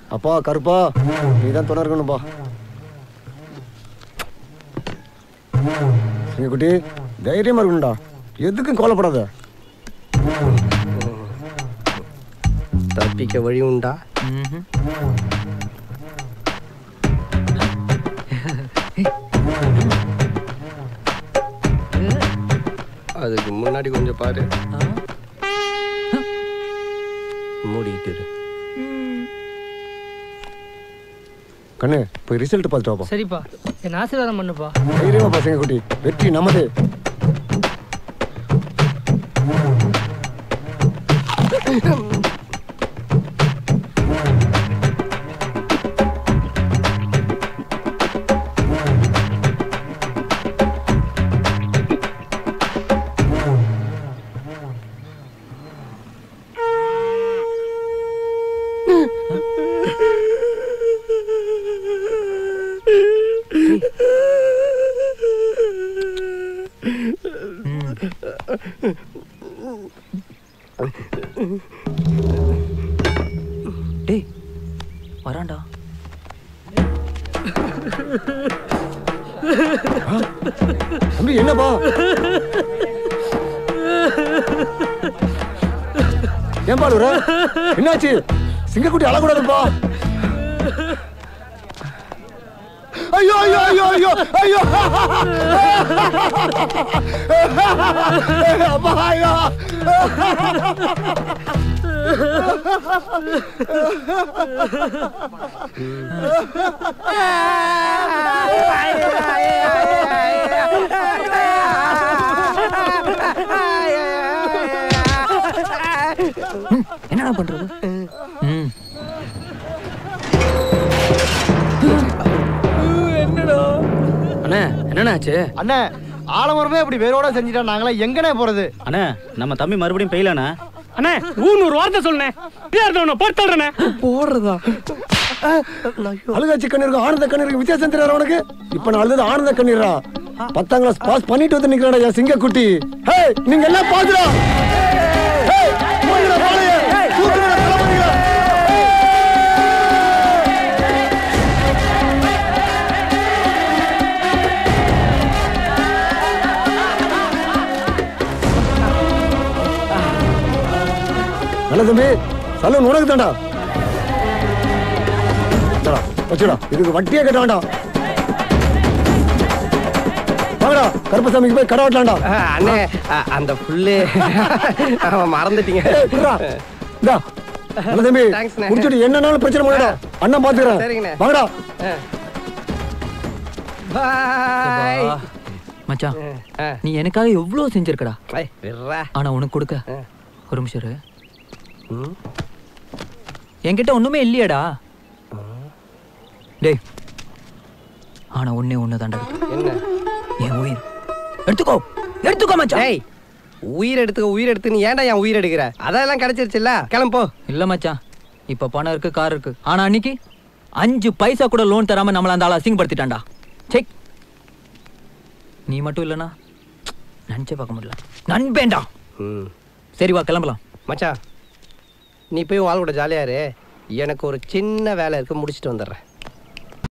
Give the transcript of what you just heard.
அப்பா கருப்பா நீ தான் துணை இருக்கணும்பா சிங்கக்குட்டி தைரியமா இருக்கணும்டா எதுக்கும் கவலைப்படாத தப்பிக்க வழி உண்டா அதுக்கு முன்னாடி கொஞ்சம் பாரு மூடிக்கிட்டு இரு. கண்ணு போய் ரிசல்ட் பார்த்துட்டு வாப்பா சரிப்பா என் ஆசீர்வாதம் பண்ணுப்பா தைரியமாப்பா சிங்கக்குட்டி வெற்றி நமது டேய் வரான்டா தம்பி என்னப்பா ஏன் பாடுற என்னாச்சு சிங்கக்குட்டி அழக்கூடாதுப்பா ஐயோ ஐயோ ஐயோ ஐயோ ஐயோ அப்பா ஐயோ என்னடா பண்றது ம் அண்ணே என்னண்ணே ஆச்சு அண்ணே ஆலமரமே இப்படி வேரோட செஞ்சுட்டா நாங்களாம் எங்கனே போறது அண்ணே நம்ம தம்பி மறுபடியும் பெயிலாண்ணா அண்ணே ஊன்னு ஒரு வார்த்தை சொல்லுனே பொறுத்து சொல்றேனே போடுறதா அழுகாச்சி கண்ணீருக்கு ஆனந்த கண்ணீருக்கு வித்தியாசம் தெரியாத உனக்கு இப்ப நான் அழுது ஆனந்த கண்ணீரா பத்தாம் கிளாஸ் பாஸ் பண்ணிட்டு வந்து நிக்கிறா என் சிங்கக்குட்டி ஹே நீங்க எல்லாம் பாக்குறா நல்ல தம்பி சலூன் உனக்கு தாண்டா இந்தடா, வச்சுடா இதுக்கு வட்டியே கட்ட வேண்டாம் வாங்கடா கருப்பசாமிக்கு போய் கடை வெட்டலாம்டா அண்ணே அ, அந்த புல்லு அவன் மறந்துட்டீங்க ஏய், விட்றா. இந்தா, நல்ல தம்பி தேங்க்ஸ்ண்ணே. குடிச்சிட்டு என்னன்னாலும் பிரச்சனை பண்ணடா அண்ணன் பாத்துக்கிறேன் சரிங்கண்ணே. வாங்கடா பாய் வா. மச்சான் நீ எனக்காக எவ்வளவு செஞ்சிருக்கடா ஏய், விட்றா. ஆனா உனக்கு கொடுக்க ஒரு நிமிஷம் இரு. என்கிட்ட ஒண்ணுமே இல்லையேடா டேய் ஆனா ஒண்ணே ஒண்ணு தாண்டா என்ன என் உயிர் எடுத்துக்கோ எடுத்துக்கோ மச்சான் டேய் உயிர் எடுத்துக்க உயிர் எடுத்து நீ ஏன்டா என் உயிர் எடுக்கிற அதெல்லாம் கிடைச்சிருச்சுல்ல கிளம்பு இல்ல மச்சான் இப்ப பணம் இருக்கு கார் இருக்கு ஆனா அன்னைக்கு அஞ்சு பைசா கூட லோன் தராம நம்மள அந்த ஆளை அசிங்கப்படுத்திட்டான்டா செக் நீ மட்டும் இல்லனா நினைச்சே பார்க்க முடியல நண்பேண்டா ம் சரி வா கிளம்பலாம் மச்சான் நீ போய் உன் ஆள் கூட ஜாலியா இரு எனக்கு ஒரு சின்ன வேலை இருக்கு முடிச்சிட்டு வந்துடுறேன்